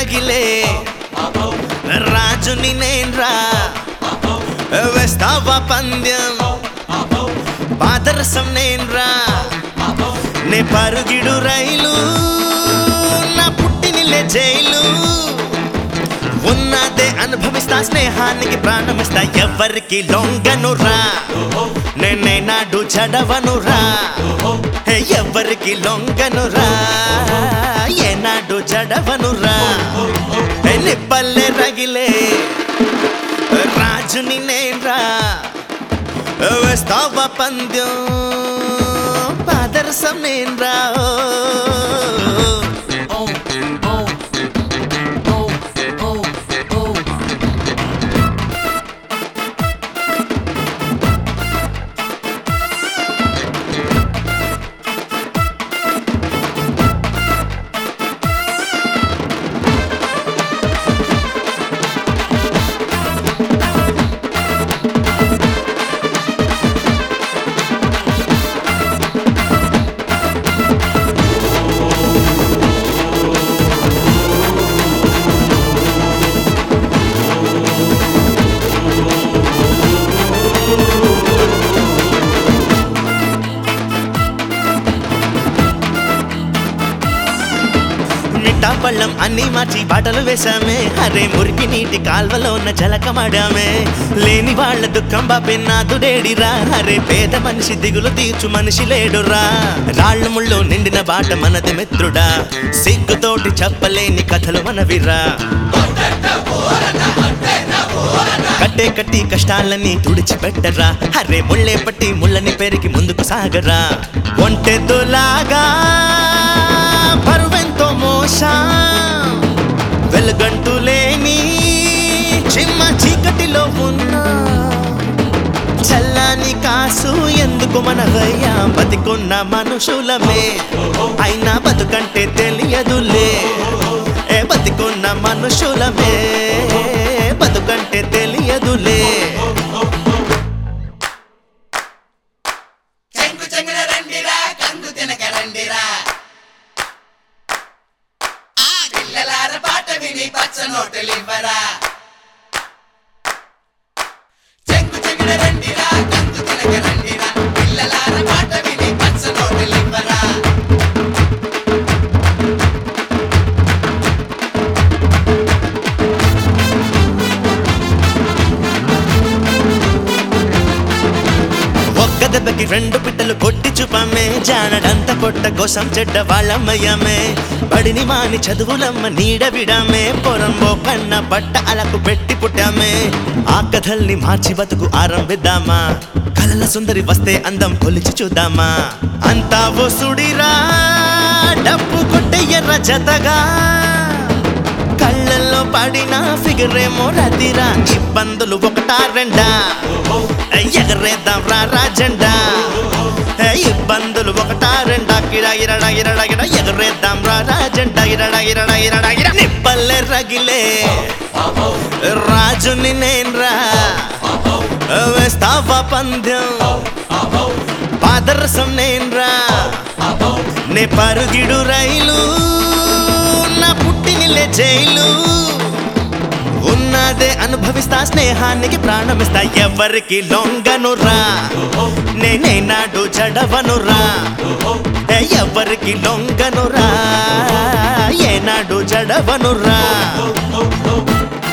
రగిలే రాజుని నేన్రా వేస్తావా పంద్యం పాదరసం నేన్రా నే పరుగిడు రైలు నా పుట్టినిలే జైలు ఉన్నదే అనుభవిస్తా స్నేహానికి ప్రాణమిస్తా ఎవరికి లొంగనురా నేనే నాడు చడవనురా హే, ఎవరికి లొంగనురా ఏనాడు చడవనురా హే, నిప్పల్లె రగిలే రాజుని నేన్రా వేస్తావా పంద్యం పాదరసం నేన్రా మిఠా పళ్ళం అన్ని మార్చి బాటలు వేశామే అరే మురికి నీటి కాల్వలో ఉన్న జలకమాడామే లేని వాళ్ళ దుఃఖం బాపే నాదుడేడిరా అరే పేద మనిషి దిగులు తీర్చు మనిషి లేడురా రాళ్ళు ముళ్ళు నిండిన బాట మనది మిత్రుడా సిగ్గుతోటి చెప్పలేని కథలు మనవిరా కట్టే కట్టి కష్టాలని తుడిచిపెట్టరా అరే ముళ్ళే పట్టి ముళ్ళని పెరిగి ముందుకు సాగరా ఒంటెద్దులాగా పరువెంతో మోసా వెలుగంటూ లేని చిమ్మ చీకటిలో ఉన్నా చల్లని కాసు ఎందుకు మనవయ్యా బతికున్న మనుషులమే అయినా బతుకంటే తెలియదులే ఏ బతికున్న మనుషులమే బతుకంటే తెలియదులే చెంగు చెంగున రండిరా కంగు తినక రండిరా ఆ పిల్లలార పాట విని పచ్చ నోటులివ్వరా చెంగు చెంగున రండిరా కంగు తినక రండిరా పిల్లలార పాట విని పచ్చ నోటులివ్వరా ఒక్క దెబ్బకి రెండు పిట్టలు కొట్టి చూపామే జానడంత కొట్ట కోసం చెడ్డ వాళ్ళమ్మయ్యామే బడిని మాని చదువులమ్మ నీడ విడామే పొరంబో కన్న బట్ట అలకు పెట్టి పుట్టామే ఆ కథల్ని మార్చి బతుకు ఆరంభిద్దామా కలల సుందరి వస్తే అందం కొలిచి చూద్దామా అంతా వసుడిరా డబ్బు కొట్టే ఎర్ర జతగా కళ్ళల్లో పడిన ఫిగరేమో రతిరా ఇబ్బందులు ఒకటా రెండా ఎగరేద్దాం రా రాజెండా ఏ ఇబ్బందులు ఒకటా రెండా కిడ ఇరడ ఇరడ ఇర ఎగరేద్దాం రా రాజెండా ఇరడ ఇరడ ఇరడ ఇర నిప్పల్లె రగిలే రాజుని నేన్రా వేస్తావా పంద్యం పాదరసం నేన్రా నే పరుగిడు రైలు నా పుట్టినిలే జైలు ఉన్నదే అనుభవిస్తా స్నేహానికి ప్రాణమిస్తా ఎవరికి లొంగనురా నేనే నాడు జడవనురా ఏ ఎవరికి లొంగనురా ఏనాడు జడవనురా